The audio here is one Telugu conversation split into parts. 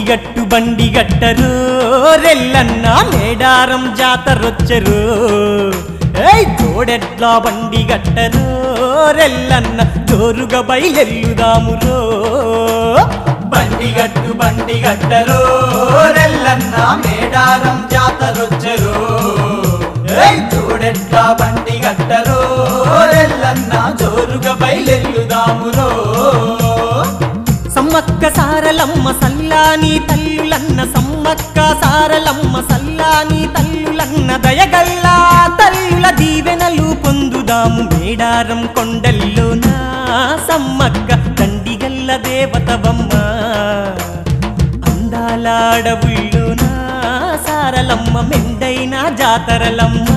బండిగట్టు బండిగట్టరు రెల్లన్న మేడారం జాతరొచ్చరు ఏయ్ తోడెట్లా బండిగట్టరు రెల్లన్న జోరుగా బయలెల్లుదామురో బండిగట్టు బండిగట్టరు రెల్లన్న మేడారం జాతరొచ్చరు ఏయ్ చూడెట్లా బండిగట్టరు రెల్లన్న జోరుగా బయలెల్లుదామురో సమ్మక్క సారలమ్మ సల్లాని తల్లులన్న సమ్మక్క సారలమ్మ సల్లాని తల్లులన్న దయగల్లా తల్లుల దీవెనలు పొందుదాము మేడారం కొండల్లోనా సమ్మక్క దండిగల్ల దేవతవమ్మ అందాలాడవుల్లోనా సారలమ్మ మెండైన జాతరలమ్మ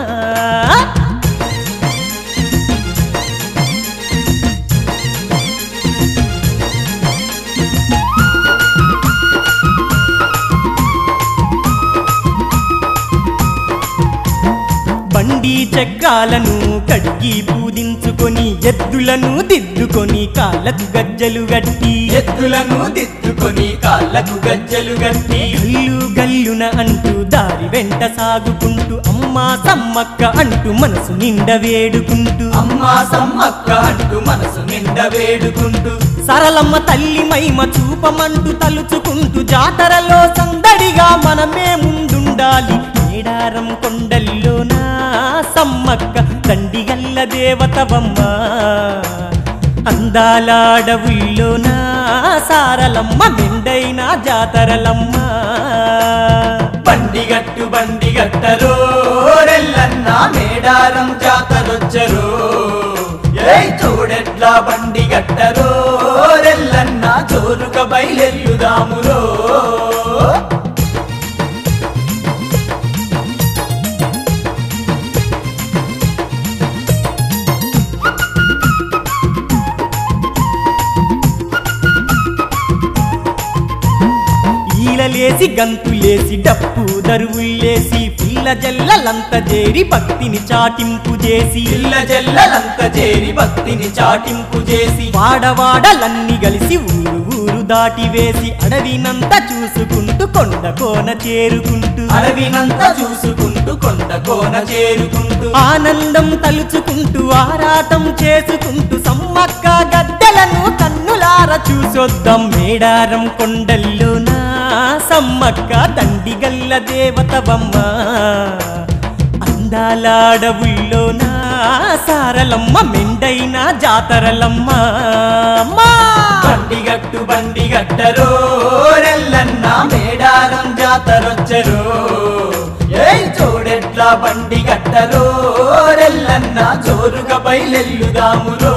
బండి చక్రాలను కడిగి పూజించుకొని ఎద్దులను దిద్దుకొని కాళ్ళకు గజ్జలు గట్టి ఎత్తులను దిద్దుకొని కాళ్ళకు గజ్జలు గట్టి గల్లు గల్లున అంటూ దారి వెంట సాగుకుంటూ అమ్మా సమ్మక్క అంటూ మనసు నిండ వేడుకుంటూ అమ్మా సమ్మక్క అంటూ మనసు నిండ వేడుకుంటూ సరళమ్మ తల్లి మైమ చూపమంటూ తలుచుకుంటూ జాతరలో సందడిగా మనమే ముందుండాలి మేడారం కొండల్లోనా సమ్మక్క దండిగల్ల దేవతవమ్మ అందాలాడవుల్లోనా సారలమ్మ మెండైన జాతరలమ్మ బండిగట్టు బండిగట్టరు రెల్లన్న మేడారం జాతరొచ్చరు ఏయ్ చూడెట్లా బండిగట్టరు రెల్లన్న జోరుగా బయలెల్లుదామురో ఈలలేసి గంతులేసి డప్పు దరువుల్లేసి పిల్ల జల్లలంత చేరి భక్తిని చాటింపు చేసి పిల్ల జల్లలంత చేరి భక్తిని చాటింపు చేసి వాడవాడలన్నీ కలిసి ఊరు ఊరు దాటి వేసి అడవినంత చూసుకుంటూ కొండ కోన చేరుకుంటూ అడవినంత చూసుకుంటూ కొండ కోన చేరుకుంటూ ఆనందం తలుచుకుంటూ ఆరాటం చేసుకుంటూ సమ్మక్క గద్దెలను కన్నులార చూసొద్దాం మేడారం కొండల్లోనా సమ్మక్క దండిగల్ల దేవతవమ్మ అందాలాడవుల్లోనా సారలమ్మ మెండైన జాతరలమ్మ అమ్మా బండిగట్టు బండిగట్టరు రెల్లన్న మేడారం జాతరొచ్చరు ఏయ్ చూడెట్లా బండిగట్టరు రెల్లన్న జోరుగా బయలెల్లుదామురో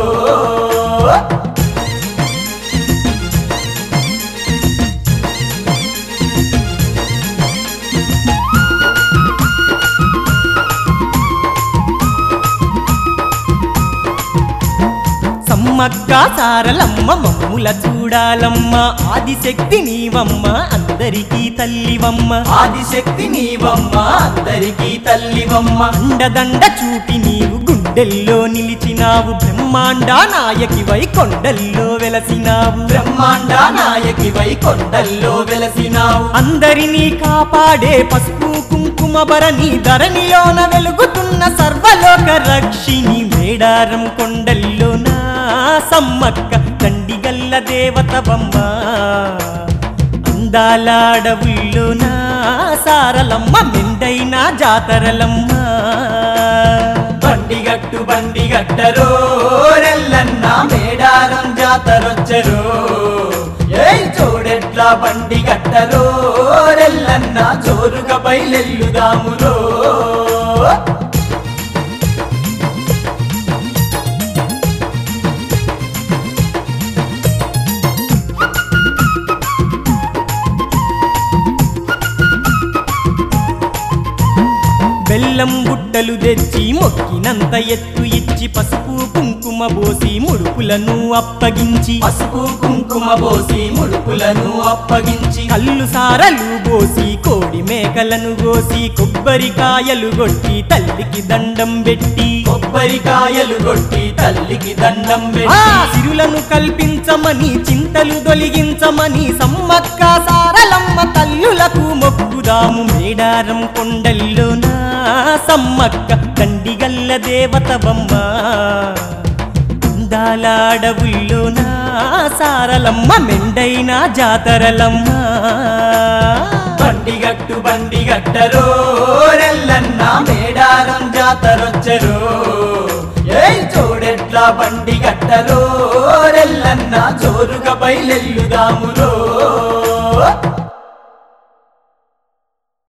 సమ్మక్క సారలమ్మ మమ్ముల చూడాలమ్మ ఆదిశక్తి నీవమ్మ అందరికీ తల్లివమ్మ ఆదిశక్తి నీవమ్మ అందరికీ తల్లివమ్మ అండదండ చూపి నీవు గుండెల్లో నిలిచినావు బ్రహ్మాండ నాయకివై కొండల్లో వెలసినావు బ్రహ్మాండ నాయకి వై కొండల్లో వెలసినావు అందరినీ కాపాడే పసుపు కుంకుమ భరణి ధరణిలోన వెలుగుతున్న సర్వలోక రక్షిణి మేడారం కొండల్లోన సమ్మక్క దండిగల్ల దేవతవమ్మ అందాలాడవుల్లోన సారలమ్మ మెండైన జాతరలమ్మ బండిగట్టు బండిగట్టరు రెల్లన్న మేడారం జాతరొచ్చరు ఏయ్ చూడెట్లా బండిగట్టరు రెల్లన్న జోరుగా బయలెల్లుదామురో బెల్లం బుట్టలు తెచ్చి మొక్కినంత ఎత్తు ఇచ్చి పసుపు కుంకుమ పోసి ముడుపులను అప్పగించి పసుపు కుంకుమ పోసి ముడుపులను అప్పగించి కళ్ళు సారలు పోసి కోడి మేకలను కోసి కొబ్బరికాయలు కొట్టి తల్లికి దండం పెట్టి కొబ్బరికాయలు కొట్టి తల్లికి దండం ఆ పెట్టి సిరులను కల్పించమని చింతలు తొలగించమని సమ్మక్క సారలమ్మ తల్లులకు మొక్కుదాము మేడారం కొండల్లోన సమ్మక్క దండిగల్ల దేవతవమ్మ అందాల అడవుల్లోన సారలమ్మ మెండైన జాతరలమ్మ బండిగట్టు బండిగట్టరో రెల్లన్న మేడారం జాతరొచ్చరో ఏయ్ చూడెట్లా బండిగట్టరో రెల్లన్న జోరుగా బయలెల్లుదామురో